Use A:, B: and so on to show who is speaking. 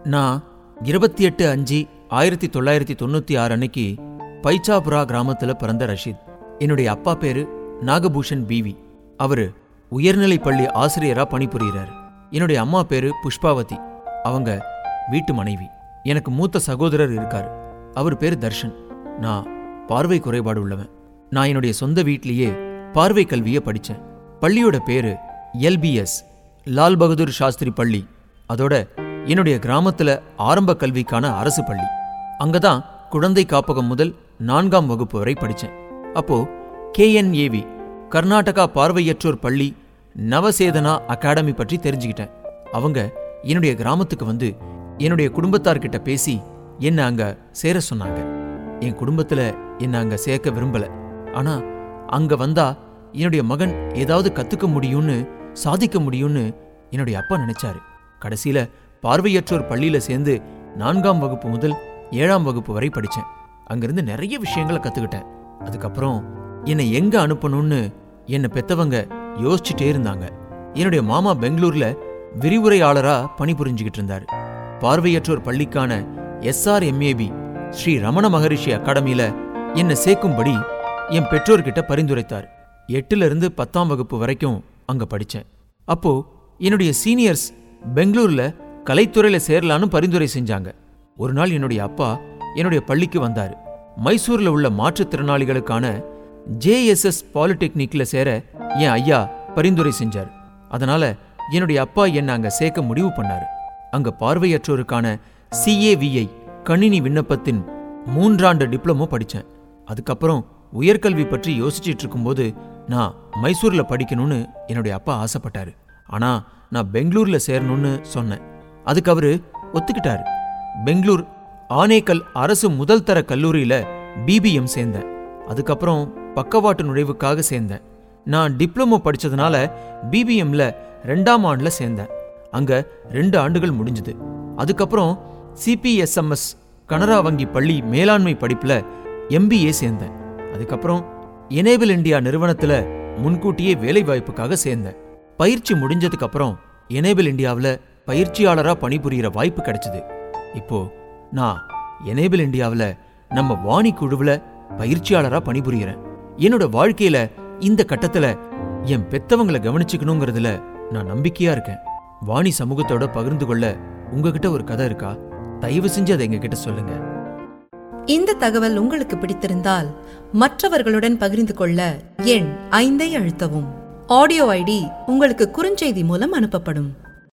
A: நான் இருபத்தி எட்டு அஞ்சு ஆயிரத்தி தொள்ளாயிரத்தி தொண்ணூற்றி ஆறு அன்னைக்கு பைச்சாபுரா கிராமத்தில் பிறந்த ரஷீத் என்னுடைய அப்பா பேரு நாகபூஷன் பிவி அவரு உயர்நிலைப் பள்ளி ஆசிரியரா பணிபுரிகிறார் என்னுடைய அம்மா பேரு புஷ்பாவதி அவங்க வீட்டு மனைவி எனக்கு மூத்த சகோதரர் இருக்காரு அவர் பேரு தர்ஷன் நான் பார்வை குறைபாடு உள்ளவன் நான் என்னுடைய சொந்த வீட்லயே பார்வை கல்வியை படித்தேன் பள்ளியோட பேரு எல்பிஎஸ் லால் பகதூர் சாஸ்திரி பள்ளி அதோட என்னுடைய கிராமத்துல ஆரம்ப கல்விக்கான அரசு பள்ளி அங்கதான் குழந்தை காப்பகம் முதல் நான்காம் வகுப்பு வரை படிச்சேன் அப்போ கேஎன்ஏவி கர்நாடகா பார்வையற்றோர் பள்ளி நவசேதனா அகாடமி பற்றி தெரிஞ்சுக்கிட்டேன் அவங்க என்னுடைய கிராமத்துக்கு வந்து என்னுடைய குடும்பத்தார்கிட்ட பேசி என்ன அங்க சேர சொன்னாங்க என் குடும்பத்துல என்ன அங்க சேர்க்க விரும்பல ஆனா அங்க வந்தா என்னுடைய மகன் ஏதாவது கத்துக்க முடியும்னு சாதிக்க முடியும்னு என்னுடைய அப்பா நினைச்சாரு கடைசியில பார்வையற்றோர் பள்ளியில சேர்ந்து நான்காம் வகுப்பு முதல் ஏழாம் வகுப்பு வரை படிச்சேன் அங்கிருந்து நிறைய விஷயங்களை கத்துக்கிட்டேன் அதுக்கப்புறம் என்னை எங்க அனுப்பணும்னு என்னை பெத்தவங்க யோசிச்சுட்டே இருந்தாங்க என்னுடைய மாமா பெங்களூர்ல விரிவுரையாளரா பணிபுரிஞ்சுக்கிட்டு இருந்தாரு பார்வையற்றோர் பள்ளிக்கான எஸ்ஆர்எம்ஏபி ஸ்ரீ ரமண மகரிஷி அகாடமியில என்னை சேர்க்கும்படி என் பெற்றோர்கிட்ட பரிந்துரைத்தார் எட்டுல இருந்து பத்தாம் வகுப்பு வரைக்கும் அங்க படிச்சேன் அப்போ என்னுடைய சீனியர்ஸ் பெங்களூர்ல கலைத்துறையில சேரலான்னு பரிந்துரை செஞ்சாங்க ஒரு நாள் என்னுடைய அப்பா என்னுடைய பள்ளிக்கு வந்தாரு மைசூர்ல உள்ள மாற்றுத்திறனாளிகளுக்கான ஜேஎஸ்எஸ் பாலிடெக்னிக்ல சேர என் ஐயா பரிந்துரை செஞ்சார் அதனால என்னுடைய அப்பா என்னை அங்க சேர்க்க முடிவு பண்ணாரு அங்க பார்வையற்றோருக்கான சிஏவிஐ கணினி விண்ணப்பத்தின் மூன்றாண்டு டிப்ளமோ படிச்சேன் அதுக்கப்புறம் உயர்கல்வி பற்றி யோசிச்சிட்டு இருக்கும்போது நான் மைசூர்ல படிக்கணும்னு என்னுடைய அப்பா ஆசைப்பட்டாரு ஆனா நான் பெங்களூர்ல சேரணும்னு சொன்னேன் அதுக்கு அவரு ஒத்துக்கிட்டாரு பெங்களூர் ஆனேக்கல் அரசு முதல் தர கல்லூரியில பிபிஎம் சேர்ந்தேன் அதுக்கப்புறம் பக்கவாட்டு நுழைவுக்காக சேர்ந்தேன் நான் டிப்ளமோ படிச்சதுனால பிபிஎம்ல ரெண்டாம் ஆண்டுல சேர்ந்தேன் அங்க ரெண்டு ஆண்டுகள் முடிஞ்சது அதுக்கப்புறம் சிபிஎஸ்எம்எஸ் கனரா வங்கி பள்ளி மேலாண்மை படிப்புல எம்பிஏ சேர்ந்தேன் அதுக்கப்புறம் எனேபிள் இந்தியா நிறுவனத்துல முன்கூட்டியே வேலை வாய்ப்புக்காக சேர்ந்தேன் பயிற்சி முடிஞ்சதுக்கு அப்புறம் எனேபிள் இந்தியாவில் பயிற்சியாளரா பணிபுரியிற வாய்ப்பு கிடைச்சது இப்போ நான் எனேபிள் இந்தியாவில் நம்ம வாணி குழுவுல பயிற்சியாளரா பணிபுரியறேன் என்னோட வாழ்க்கையில இந்த கட்டத்துல என் பெத்தவங்களை கவனிச்சுக்கணுங்கிறதுல நான் நம்பிக்கையா இருக்கேன் வாணி சமூகத்தோட பகிர்ந்து கொள்ள உங்ககிட்ட ஒரு கதை இருக்கா தயவு செஞ்சு அதை எங்ககிட்ட சொல்லுங்க
B: இந்த தகவல் உங்களுக்கு பிடித்திருந்தால் மற்றவர்களுடன் பகிர்ந்து கொள்ள எண் ஐந்தை அழுத்தவும் ஆடியோ ஐடி உங்களுக்கு குறுஞ்செய்தி மூலம் அனுப்பப்படும்